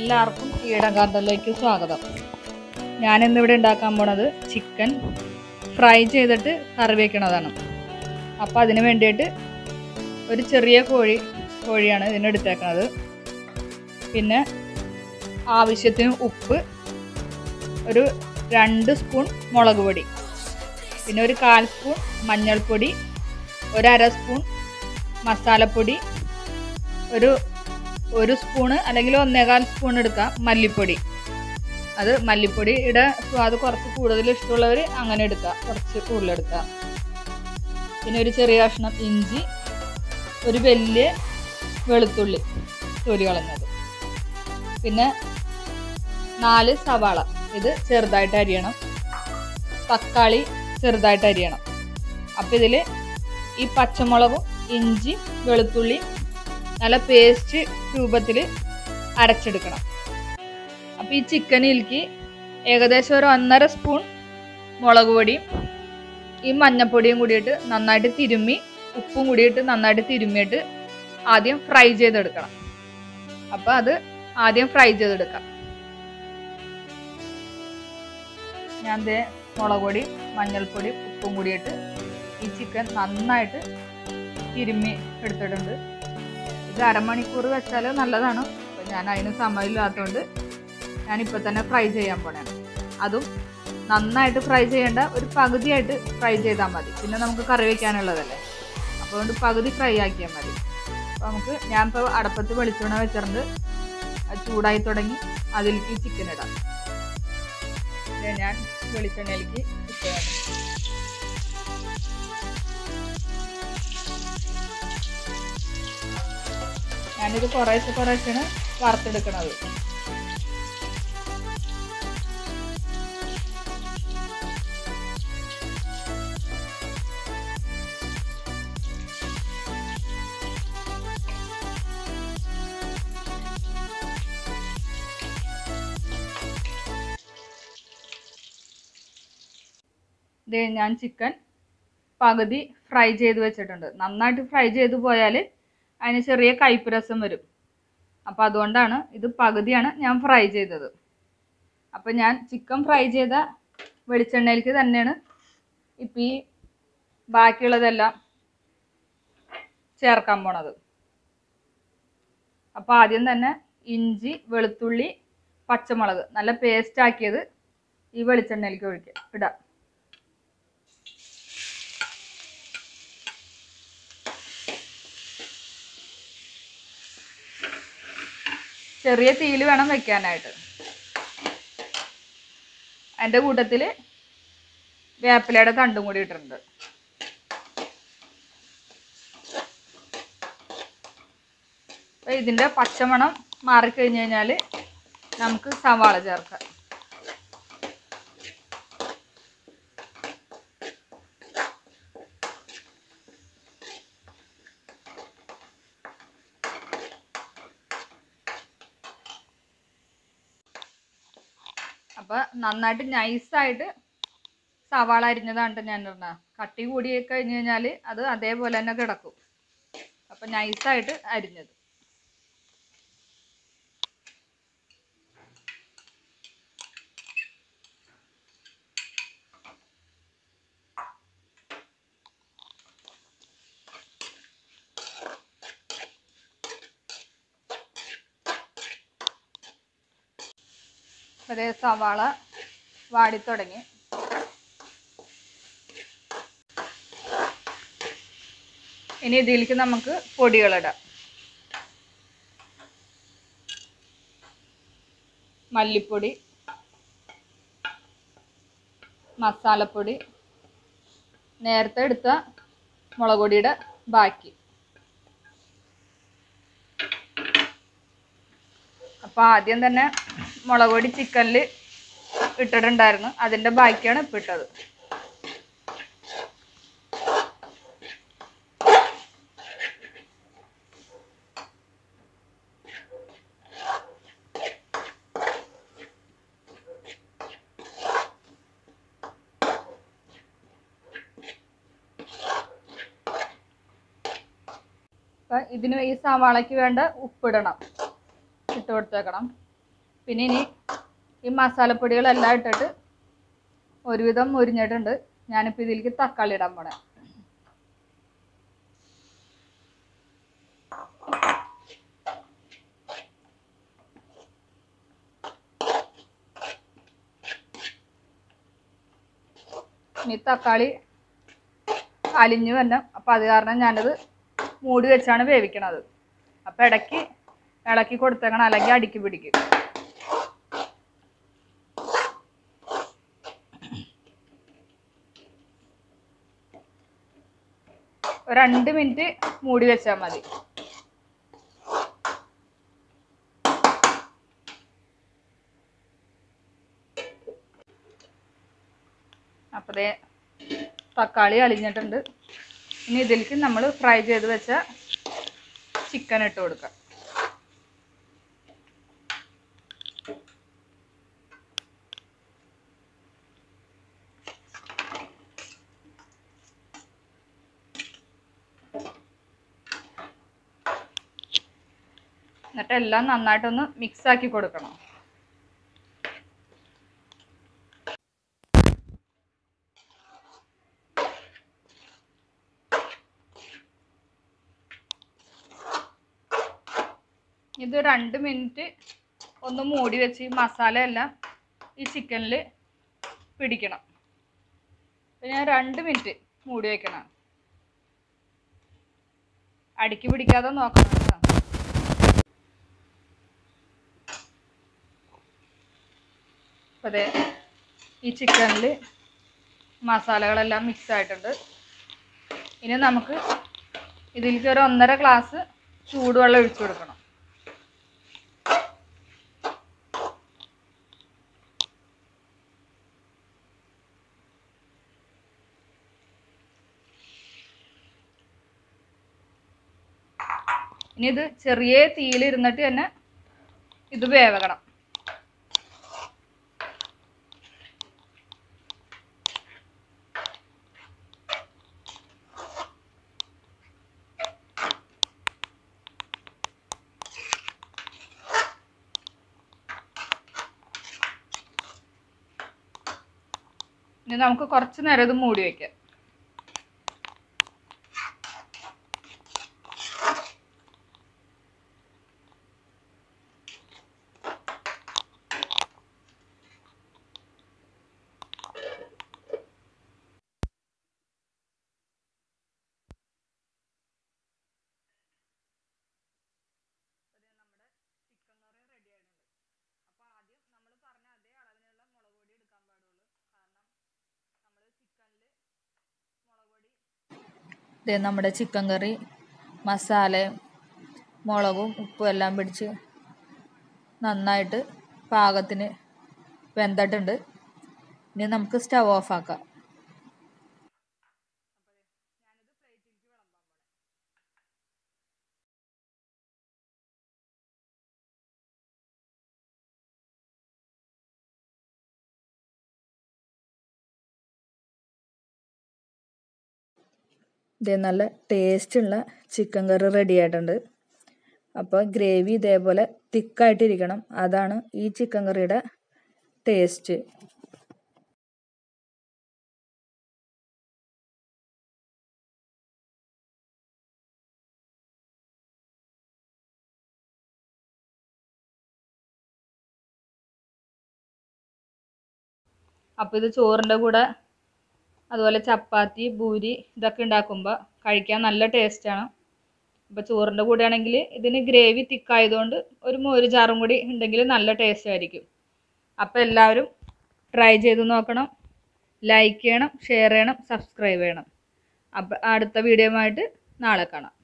എല്ലാവർക്കും ഈടം ഗാർഡനിലേക്ക് സ്വാഗതം ഞാനിന്നിവിടെ ഉണ്ടാക്കാൻ പോണത് ചിക്കൻ ഫ്രൈ ചെയ്തിട്ട് കറി വയ്ക്കണതാണ് അപ്പോൾ അതിന് വേണ്ടിയിട്ട് ഒരു ചെറിയ കോഴി കോഴിയാണ് ഇതിന് എടുത്തേക്കണത് പിന്നെ ആവശ്യത്തിന് ഉപ്പ് ഒരു രണ്ട് സ്പൂൺ മുളക് പൊടി പിന്നെ ഒരു കാൽ സ്പൂൺ മഞ്ഞൾപ്പൊടി ഒരു അര സ്പൂൺ മസാലപ്പൊടി ഒരു ഒരു സ്പൂണ് അല്ലെങ്കിൽ ഒന്നേകാൽ സ്പൂൺ എടുക്കാം മല്ലിപ്പൊടി അത് മല്ലിപ്പൊടിയുടെ സ്വാദ് കുറച്ച് കൂടുതൽ ഇഷ്ടമുള്ളവർ അങ്ങനെ എടുക്കുക കുറച്ച് കൂടുതൽ എടുക്കുക പിന്നെ ഒരു ചെറിയ കഷ്ണം ഇഞ്ചി ഒരു വലിയ വെളുത്തുള്ളി തൊലി കളഞ്ഞത് പിന്നെ നാല് സവാള ഇത് ചെറുതായിട്ട് അരിയണം തക്കാളി ചെറുതായിട്ട് അരിയണം അപ്പം ഇതിൽ ഈ പച്ചമുളകും ഇഞ്ചി വെളുത്തുള്ളി നല്ല പേസ്റ്റ് രൂപത്തിൽ അരച്ചെടുക്കണം അപ്പോൾ ഈ ചിക്കനിലേക്ക് ഏകദേശം ഒരു ഒന്നര സ്പൂൺ മുളക് പൊടിയും ഈ മഞ്ഞപ്പൊടിയും കൂടിയിട്ട് നന്നായിട്ട് തിരുമ്മി ഉപ്പും കൂടിയിട്ട് നന്നായിട്ട് തിരുമ്മിയിട്ട് ആദ്യം ഫ്രൈ ചെയ്തെടുക്കണം അപ്പോൾ അത് ആദ്യം ഫ്രൈ ചെയ്തെടുക്കാം ഞാൻ ദേ മുളക് പൊടി മഞ്ഞൾപ്പൊടി ഉപ്പും കൂടിയിട്ട് ഈ ചിക്കൻ നന്നായിട്ട് തിരുമ്മി എടുത്തിട്ടുണ്ട് ഇത് അരമണിക്കൂർ വെച്ചാൽ നല്ലതാണ് അപ്പോൾ ഞാൻ അതിന് സമയമില്ലാത്തതുകൊണ്ട് ഞാനിപ്പോൾ തന്നെ ഫ്രൈ ചെയ്യാൻ പോണേണ് അതും നന്നായിട്ട് ഫ്രൈ ചെയ്യേണ്ട ഒരു പകുതിയായിട്ട് ഫ്രൈ ചെയ്താൽ മതി പിന്നെ നമുക്ക് കറി വയ്ക്കാനുള്ളതല്ലേ അപ്പോൾ അതുകൊണ്ട് പകുതി ഫ്രൈ ആക്കിയാൽ മതി അപ്പോൾ നമുക്ക് ഞാൻ ഇപ്പോൾ അടപ്പത്ത് വെളിച്ചെണ്ണ വെച്ചിട്ടുണ്ട് അത് ചൂടായി തുടങ്ങി അതിലേക്ക് ചിക്കൻ ഇടാം ഇത് ഞാൻ വെളിച്ചെണ്ണയിലേക്ക് ചിക്കൻ ഇടാം ഞാനിത് കുറേശ്ശെ കുറേശ്ശെയാണ് വറുത്തെടുക്കണത് ഇത് ഞാൻ ചിക്കൻ പകുതി ഫ്രൈ ചെയ്ത് വെച്ചിട്ടുണ്ട് നന്നായിട്ട് ഫ്രൈ ചെയ്ത് പോയാൽ അതിന് ചെറിയ കയ്പ്പ് രസം വരും അപ്പോൾ അതുകൊണ്ടാണ് ഇത് പകുതിയാണ് ഞാൻ ഫ്രൈ ചെയ്തത് അപ്പോൾ ഞാൻ ചിക്കൻ ഫ്രൈ ചെയ്ത വെളിച്ചെണ്ണയിലേക്ക് തന്നെയാണ് ഇപ്പം ഈ ബാക്കിയുള്ളതെല്ലാം ചേർക്കാൻ പോണത് അപ്പോൾ ആദ്യം തന്നെ ഇഞ്ചി വെളുത്തുള്ളി പച്ചമുളക് നല്ല പേസ്റ്റ് ആക്കിയത് ഈ വെളിച്ചെണ്ണയിലേക്ക് ഒഴിക്കുക ഇടാം ചെറിയ തീയിൽ വേണം വെക്കാനായിട്ട് അതിൻ്റെ കൂട്ടത്തിൽ വേപ്പിലയുടെ തണ്ടും കൂടി ഇട്ടിട്ടുണ്ട് അപ്പോൾ ഇതിൻ്റെ പച്ചമണം മാറിക്കഴിഞ്ഞ് കഴിഞ്ഞാൽ നമുക്ക് സവാള ചേർക്കാം അപ്പോൾ നന്നായിട്ട് നൈസായിട്ട് സവാള അരിഞ്ഞതാണ് ഞാൻ ഇടുന്നത് കട്ടി കൂടി കഴിഞ്ഞ് കഴിഞ്ഞാൽ അത് അതേപോലെ തന്നെ കിടക്കും അപ്പം നൈസായിട്ട് അരിഞ്ഞത് അതേ സവാള വാടിത്തുടങ്ങി ഇനി ഇതിലേക്ക് നമുക്ക് പൊടികളിടാം മല്ലിപ്പൊടി മസാലപ്പൊടി നേരത്തെ എടുത്ത മുളക് പൊടിയുടെ ബാക്കി അപ്പോൾ ആദ്യം തന്നെ മുളക് പൊടി ചിക്കനിൽ ഇട്ടിട്ടുണ്ടായിരുന്നു അതിൻ്റെ ബാക്കിയാണ് ഇപ്പം ഇട്ടത് അപ്പം ഇതിന് ഈ സവാളയ്ക്ക് വേണ്ട ഉപ്പിടണം ഇട്ട് കൊടുത്തേക്കണം പിന്നെ ഇനി ഈ മസാലപ്പൊടികളെല്ലാം ഇട്ടിട്ട് ഒരുവിധം മുരിഞ്ഞിട്ടുണ്ട് ഞാനിപ്പോൾ ഇതിലേക്ക് തക്കാളി ഇടാൻ പോണേ ഇനി തക്കാളി അലിഞ്ഞു വരണം അപ്പം അത് കാരണം ഞാനത് മൂടി വെച്ചാണ് വേവിക്കണത് അപ്പം ഇടയ്ക്ക് ഇളക്കി കൊടുത്തേക്കണം അല്ലെങ്കിൽ അടുക്കി പിടിക്കും ഒരു രണ്ട് മിനിറ്റ് മൂടി വെച്ചാൽ മതി അപ്പതേ തക്കാളി അലിഞ്ഞിട്ടുണ്ട് ഇനി ഇതിലേക്ക് നമ്മൾ ഫ്രൈ ചെയ്ത് വെച്ച ചിക്കൻ ഇട്ട് കൊടുക്കാം എന്നിട്ട് എല്ലാം നന്നായിട്ടൊന്ന് മിക്സ് ആക്കി കൊടുക്കണം ഇത് രണ്ട് മിനിറ്റ് ഒന്ന് മൂടി വെച്ച് ഈ മസാല എല്ലാം ഈ ചിക്കനിൽ പിടിക്കണം അപ്പം ഞാൻ രണ്ട് മിനിറ്റ് മൂടി വെക്കണം അടുക്കി പിടിക്കാതെ നോക്കണം കേട്ടോ അപ്പോൾ അതെ ഈ ചിക്കനിൽ മസാലകളെല്ലാം മിക്സ് ആയിട്ടുണ്ട് ഇനി നമുക്ക് ഇതിലേക്ക് ഒരു ഒന്നര ഗ്ലാസ് ചൂടുവെള്ളം ഒഴിച്ചു കൊടുക്കണം ഇനി ഇത് ചെറിയ തീയിൽ ഇരുന്നിട്ട് തന്നെ ഇത് വേവണം ഇനി നമുക്ക് കുറച്ച് നേരം ഇത് മൂടി വയ്ക്കാം ഇത് നമ്മുടെ ചിക്കൻ കറി മസാലയും മുളകും ഉപ്പും എല്ലാം പിടിച്ച് നന്നായിട്ട് പാകത്തിന് വെന്തിട്ടുണ്ട് ഇനി നമുക്ക് സ്റ്റവ് ഓഫ് ആക്കാം ഇത് നല്ല ടേസ്റ്റുള്ള ചിക്കൻ കറി റെഡി ആയിട്ടുണ്ട് അപ്പോൾ ഗ്രേവി ഇതേപോലെ തിക്കായിട്ടിരിക്കണം അതാണ് ഈ ചിക്കൻ കറിയുടെ ടേസ്റ്റ് അപ്പോൾ ഇത് ചോറിൻ്റെ കൂടെ അതുപോലെ ചപ്പാത്തി പൂരി ഇതൊക്കെ ഉണ്ടാക്കുമ്പോൾ കഴിക്കാൻ നല്ല ടേസ്റ്റാണ് അപ്പോൾ ചോറിൻ്റെ കൂടെ ആണെങ്കിൽ ഇതിന് ഗ്രേവി തിക്കായതുകൊണ്ട് ഒരു മോര് ചാറും കൂടി ഉണ്ടെങ്കിൽ നല്ല ടേസ്റ്റ് ആയിരിക്കും അപ്പോൾ എല്ലാവരും ട്രൈ ചെയ്ത് നോക്കണം ലൈക്ക് ചെയ്യണം ഷെയർ ചെയ്യണം സബ്സ്ക്രൈബ് ചെയ്യണം അപ്പം അടുത്ത വീഡിയോ ആയിട്ട് നാളെ കാണാം